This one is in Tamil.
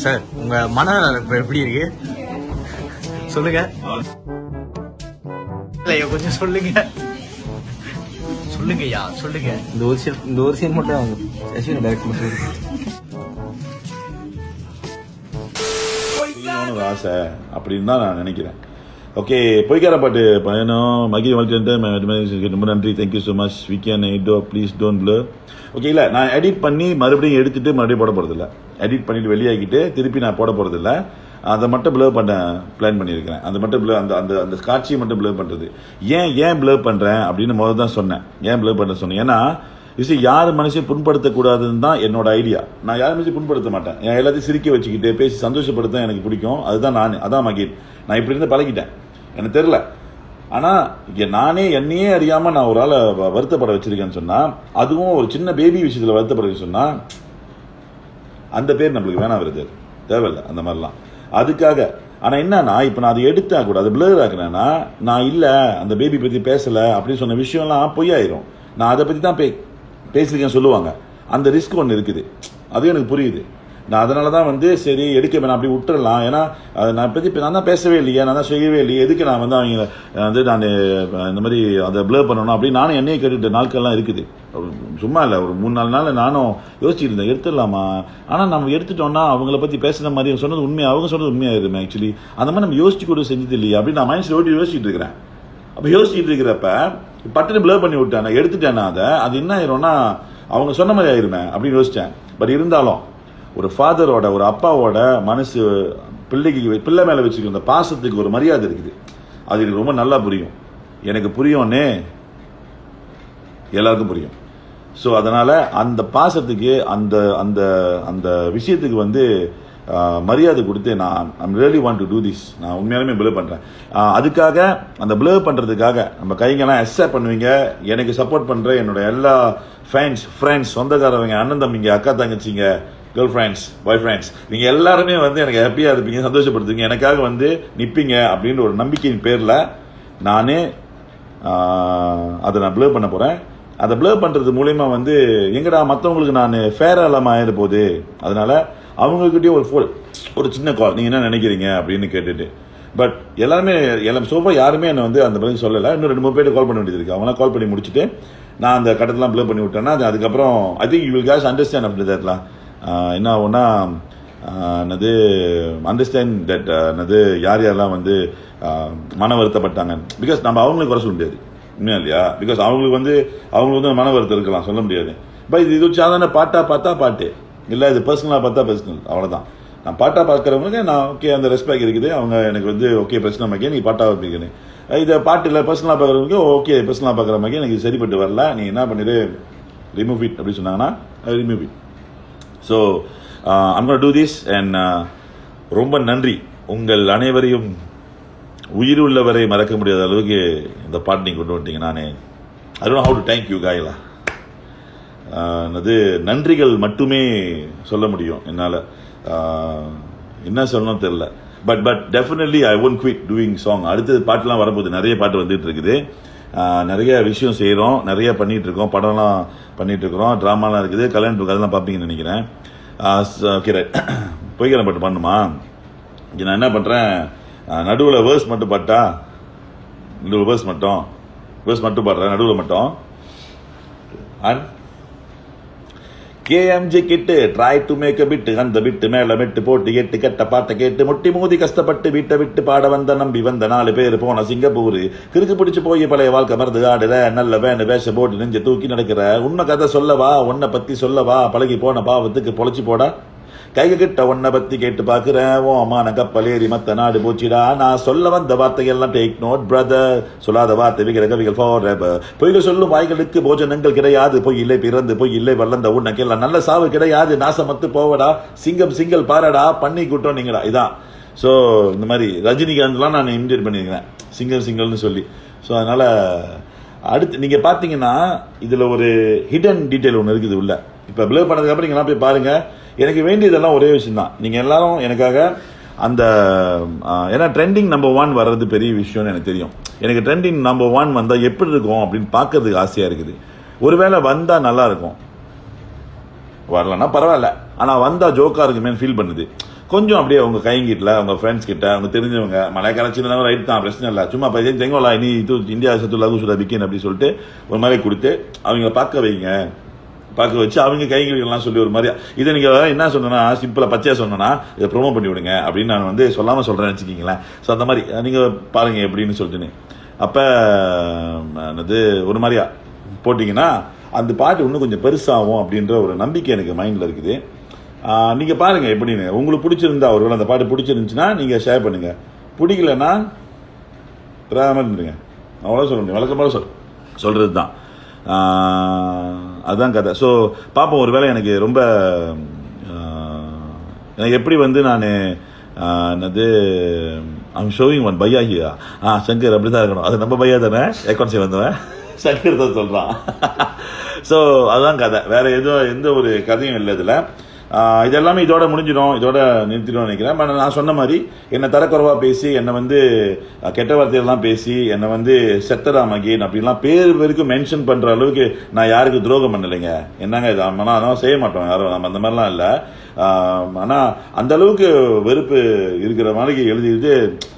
சார் உங்க மனநலம் இப்ப எப்படி இருக்கு சொல்லுங்க இல்லையா கொஞ்சம் சொல்லுங்க சொல்லுங்கய்யா சொல்லுங்க இந்த ஒரு சீன் இந்த ஒரு சீன் மட்டும் அவங்க அஸ்வின் டைரக்ட் மட்டும் செய்யணும்னு ஒரு ஆசை அப்படின்னு தான் நான் நினைக்கிறேன் ஓகே பொய்க்கார பாட்டு பயணம் மகி வாழ்க்கை ரொம்ப நன்றி thank you so much we can do please don't blow okay இல்லை நான் எடிட் பண்ணி மறுபடியும் எடுத்துட்டு மறுபடியும் போட போகிறதில்ல எடிட் பண்ணிட்டு வெளியாகிட்டு திருப்பி நான் போட போகிறதில்ல அதை மட்டும் ப்ளோ பண்ண பிளான் பண்ணியிருக்கிறேன் அந்த மட்டும் ப்ளோ அந்த அந்த அந்த காட்சியை மட்டும் ப்ளோ பண்ணுறது ஏன் ஏன் ப்ளோ பண்ணுறேன் அப்படின்னு முதல்ல தான் சொன்னேன் ஏன் ப்ளோ பண்ண சொன்னேன் ஏன்னா இது யார் மனுஷன் புண்படுத்தக்கூடாதுன்னு தான் என்னோட ஐடியா நான் யார் மனுஷன் புண்படுத்த மாட்டேன் என் எல்லாத்தையும் சிரிக்க வச்சுக்கிட்டு பேசி சந்தோஷப்படுத்த எனக்கு பிடிக்கும் அதுதான் நான் அதான் மகிழ் நான் இப்படி இருந்து பழகிட்டேன் எனக்கு தெரியல ஆனா இங்க நானே என்னையே அறியாம நான் ஒரு ஆளை வ- வருத்தப்பட வச்சிருக்கேன்னு சொன்னா அதுவும் ஒரு சின்ன பேபி விஷயத்துல வருத்தப்பட வச்சு சொன்னா அந்த பேர் நம்மளுக்கு வேணாம் வருது தேவையில்லை அந்த மாதிரிலாம் அதுக்காக ஆனா என்னன்னா இப்ப நான் அதை எடுத்தா கூட அதை பிளர் ஆக்குனேன்னா நான் இல்ல அந்த பேபி பத்தி பேசல அப்படின்னு சொன்ன விஷயம்லாம் பொய்யாயிரும் நான் அதை பத்தி தான் பே பேசிருக்கேன்னு சொல்லுவாங்க அந்த ரிஸ்க் ஒன்று இருக்குது அது எனக்கு புரியுது நான் அதனால தான் வந்து சரி எடுக்க வேணாம் அப்படி விட்டுறலாம் ஏன்னா அதை நான் பத்தி இப்ப நான் தான் பேசவே இல்லையே நான் தான் செய்யவே இல்லையே எதுக்கு நான் வந்து அவங்க வந்து நான் இந்த மாதிரி அதை ப்ளர் பண்ணணும் அப்படின்னு நானும் என்னையே கேட்டுட்டு நாட்கள்லாம் இருக்குது ஒரு சும்மா இல்லை ஒரு மூணு நாலு நாள் நானும் யோசிச்சுட்டு இருந்தேன் எடுத்துடலாமா ஆனால் நம்ம எடுத்துட்டோம்னா அவங்கள பற்றி பேசுன மாதிரி அவங்க சொன்னது உண்மையா அவங்க சொன்னது உண்மையாயிருமே ஆக்சுவலி அந்த மாதிரி நம்ம யோசிச்சு கூட செஞ்சது இல்லையா அப்படின்னு நான் மைண்ட்ஸில் ஓட்டி யோசிச்சுட்டு இருக்கிறேன் அப்போ யோசிச்சுட்டு இருக்கிறப்ப பட்டுன்னு ப்ளர் பண்ணி விட்டேன் நான் எடுத்துட்டேன்னா அதை அது என்ன ஆயிரும்னா அவங்க சொன்ன மாதிரி ஆயிருமே அப்படின்னு யோசிச்சேன் பட் இருந்தாலும் ஒரு ஃபாதரோட ஒரு அப்பாவோட மனசு பிள்ளைக்கு பிள்ளை மேல வச்சுக்கிற அந்த பாசத்துக்கு ஒரு மரியாதை இருக்குது அது எனக்கு ரொம்ப நல்லா புரியும் எனக்கு புரியும்னே எல்லாருக்கும் புரியும் ஸோ அதனால அந்த பாசத்துக்கு அந்த அந்த அந்த விஷயத்துக்கு வந்து ஆஹ், மரியாதை கொடுத்து நான் I'm really want to do this நான் உண்மையாலுமே பிளே பண்றேன் ஆஹ், அதுக்காக அந்த பிளே பண்றதுக்காக நம்ம கைங்கெல்லாம் அக்செப்ட் பண்ணுவீங்க எனக்கு சப்போர்ட் பண்ற என்னோட எல்லா ஃபேன்ஸ் ஃப்ரெண்ட்ஸ் சொந்தக்காரவங்க அண்ணன் தம்பிங்க அக்கா தங்கச்சிங்க கேர்ள் ஃப்ரெண்ட்ஸ் பாய் ஃப்ரெண்ட்ஸ் நீங்க எல்லாருமே வந்து எனக்கு ஹாப்பியா இருப்பீங்க சந்தோஷப்படுத்துவீங்க எனக்காக வந்து நிப்பீங்க அப்படின்ற ஒரு நம்பிக்கையின் பேர்ல நானே ஆஹ், அதை நான் ப்ளே பண்ண போறேன் அதை ப்ளே பண்றது மூலயமா வந்து எங்கடா மற்றவங்களுக்கு நான் ஃபேரா இல்லாம ஆயிட போகுது அதனால அவங்ககிட்டயும் ஒரு ஃபோன் ஒரு சின்ன கால் நீங்க என்ன நினைக்கிறீங்க அப்படின்னு கேட்டுட்டு பட் எல்லாருமே எல்லாம் சோஃபா யாருமே என்ன வந்து அந்த பதில் சொல்லலை இன்னும் ரெண்டு மூணு பேர் கால் பண்ண வேண்டியது இருக்கு அவங்களாம் கால் பண்ணி முடிச்சுட்டு நான் அந்த கட்டத்தெல்லாம் ப்ளே பண்ணி விட்டேன்னா அது அதுக்கப்புறம் I think you will guess understand அப்படி தட்லாம் என்ன ஆகும்னா ஆஹ், என்னது அண்டர்ஸ்டாண்ட் தட் என்னது யார் யாரெல்லாம் வந்து ஆஹ், மன வருத்தப்பட்டாங்க பிகாஸ் நம்ம அவங்களுக்கு குறை சொல்ல முடியாது உண்மையா இல்லையா பிகாஸ் அவங்களுக்கு வந்து அவங்களுக்கு வந்து மன வருத்தம் இருக்கலாம் சொல்ல முடியாது பட் இது இது சாதாரண பாட்டா பார்த்தா பாட்டு இல்லை இது பர்சனலாக பார்த்தா பர்சனல் அவ்வளோதான் நான் பாட்டா பார்க்குறவங்களுக்கு நான் ஓகே அந்த ரெஸ்பெக்ட் இருக்குது அவங்க எனக்கு வந்து ஓகே பிரச்சனை மக்கே நீ பாட்டா வைப்பீங்கன்னு இதை பாட்டு இல்லை பர்சனலாக பார்க்குறவங்களுக்கு ஓகே பர்சனலாக பார்க்குற மாதிரி எனக்கு இது சரிப்பட்டு வரல நீ என்ன பண்ணிடு ரிமூவ் இட் அப்படி சொன்னாங்கன்னா remove it so I'm do this and ரொம்ப நன்றி உங்கள் அனைவரையும் உயிர் உள்ளவரை மறக்க முடியாத அளவுக்கு இந்த பாட்டு நீங்க கொண்டு வந்துட்டீங்க நானே I don't how to thank you காயலா அது நன்றிகள் மட்டுமே சொல்ல முடியும் என்னால் என்ன சொல்லணும் தெரியல but but definitely I won't quit doing song அடுத்தது பாட்டுலாம் வரப்போகுது நிறைய பாட்டு வந்துட்டு இருக்குது ஆஹ் நிறைய விஷயம் செய்கிறோம் நிறைய பண்ணிட்டு இருக்கோம் படம்லாம் பண்ணிட்டு இருக்கிறோம் ட்ராமாலாம் இருக்குது கல்யாணம் இருக்கு, அதெல்லாம் பார்ப்பீங்கன்னு நினைக்கிறேன் ஓகே ரைட் பொய்க்கிற பாட்டு பண்ணுமா இங்க நான் என்ன பண்ணுறேன் நடுவில் வேர்ஸ் மட்டும் பாட்டா நடுவில் வேர்ஸ் மட்டும் வேர்ஸ் மட்டும் பாடுறேன் நடுவில் மட்டும் அண்ட் கேஎம்ஜி கிட்டு ட்ரை டு மேக் பிட்டு அந்த பிட்டு மேல மெட்டு போட்டு எட்டு கெட்ட பாட்டை கேட்டு முட்டி மோதி கஷ்டப்பட்டு வீட்டை விட்டு பாட வந்த நம்பி வந்த நாலு பேர் போன சிங்கப்பூர் கிறுக்கு பிடிச்சு போய் பழைய வாழ்க்கை மறந்து ஆடுற நல்ல வேணு வேஷ போட்டு நெஞ்ச தூக்கி நடக்கிற உண்மை கதை சொல்லவா உன்னை பத்தி சொல்லவா பழகி போன பாவத்துக்கு பொழைச்சு போடா கைக கிட்ட உன்னை பத்தி கேட்டு பாக்குறேன் ஓ அம்மா நான் கப்பல் ஏறி மத்த நாடு போச்சுடா நான் சொல்ல வந்த வார்த்தைகள்லாம் டேக் நோட் பிரதர் சொல்லாத வார்த்தை விகிற கவிகள் ஃபார் பொய்கள் சொல்லும் வாய்களுக்கு போஜனங்கள் கிடையாது பொய் இல்லை பிறந்து பொய் இல்லை வளர்ந்த உனக்கெல்லாம் நல்ல சாவு கிடையாது நாசமத்து போவடா சிங்கம் சிங்கல் பாரடா பண்ணி கூட்டம் நீங்கடா இதான் ஸோ இந்த மாதிரி ரஜினிகாந்த்லாம் நான் இமிடேட் பண்ணியிருக்கிறேன் சிங்கர் சிங்கல்னு சொல்லி ஸோ அதனால அடுத்து நீங்க பாத்தீங்கன்னா இதுல ஒரு ஹிடன் டீடைல் ஒன்று இருக்குது உள்ள இப்ப ப்ளே பண்ணதுக்கு அப்புறம் நீங்க எல்லாம் போய் பாருங்க எனக்கு வேண்டியதெல்லாம் ஒரே விஷயம் தான் நீங்க எல்லாரும் எனக்காக அந்த ஆஹ், ஏன்னா ட்ரெண்டிங் நம்பர் ஒன் வர்றது பெரிய விஷயம்னு எனக்கு தெரியும் எனக்கு ட்ரெண்டிங் நம்பர் ஒன் வந்தா எப்படி இருக்கும் அப்படின்னு பார்க்கறதுக்கு ஆசையா இருக்குது ஒருவேளை வந்தா நல்லா இருக்கும் வரலன்னா பரவாயில்ல ஆனா வந்தா ஜோக்கா இருக்குமேன்னு ஃபீல் பண்ணுது கொஞ்சம் அப்படியே உங்க கைங்கிட்ட உங்க ஃப்ரெண்ட்ஸ் கிட்ட அவங்க தெரிஞ்சவங்க மலைக்கார சின்னதாக ரைட் தான் பிரச்சனை இல்லை சும்மா பையன் தெங்கோலா நீ இது இந்தியா சத்துலா குசுடா பிக்கின் அப்படி சொல்லிட்டு ஒரு மாதிரி கொடுத்து அவங்கள பார்க்க வைங்க பார்க்க வச்சு அவங்க கைகளுக்கெல்லாம் சொல்லி ஒரு மாதிரி இதை நீங்க என்ன சொன்னா சிம்பிளா பச்சையா சொன்னா இதை ப்ரோமோ பண்ணி விடுங்க அப்படின்னு நான் வந்து சொல்லாம சொல்றேன்னு வச்சுக்கீங்களேன் ஸோ அந்த மாதிரி நீங்க பாருங்க எப்படின்னு சொல்லிட்டுன்னு அப்ப அது ஒரு மாதிரியா போட்டீங்கன்னா அந்த பாட்டு இன்னும் கொஞ்சம் பெருசாகும் அப்படின்ற ஒரு நம்பிக்கை எனக்கு மைண்ட்ல இருக்குது ஆஹ் நீங்க பாருங்க எப்படின்னு உங்களுக்கு பிடிச்சிருந்தா ஒருவேளை அந்த பாட்டு பிடிச்சிருந்துச்சுன்னா நீங்க ஷேர் பண்ணுங்க பிடிக்கலன்னா இருங்க அவ்வளோ சொல்ல முடியும் வழக்கமாக சொல் சொல்றது தான் அதுதான் கதை ஸோ பார்ப்போம் ஒருவேளை எனக்கு ரொம்ப ஆஹ், எனக்கு எப்படி வந்து நான் என்னது ஐம் ஷோவிங் ஒன் பையா ஹியா ஆ சங்கர் அப்படி தான் இருக்கணும் அது நம்ம பையா தானே ஏக்கான்சி வந்தவன் சங்கர் தான் சொல்கிறான் ஸோ அதுதான் கதை வேற எதுவும் எந்த ஒரு கதையும் இல்லை இதில் ஆஹ் இது எல்லாமே இதோட முடிஞ்சிடும் இதோட நிறுத்திடும் நினைக்கிறேன் பட் நான் சொன்ன மாதிரி என்னை தரக்குறைவா பேசி என்னை வந்து அஹ், கெட்ட வார்த்தையெல்லாம் பேசி என்னை வந்து செத்தடா மகேன் அப்படிலாம் பேர் பேருக்கு மென்ஷன் பண்ற அளவுக்கு நான் யாருக்கு துரோகம் பண்ணலைங்க என்னங்க இது ஆமா, நான் அதெல்லாம் செய்ய மாட்டோம் யாரும் நம்ம அந்த மாதிரிலாம் இல்லை ஆஹ், ஆனா அந்த அளவுக்கு வெறுப்பு இருக்கிற மாதிரி எழுதிட்டு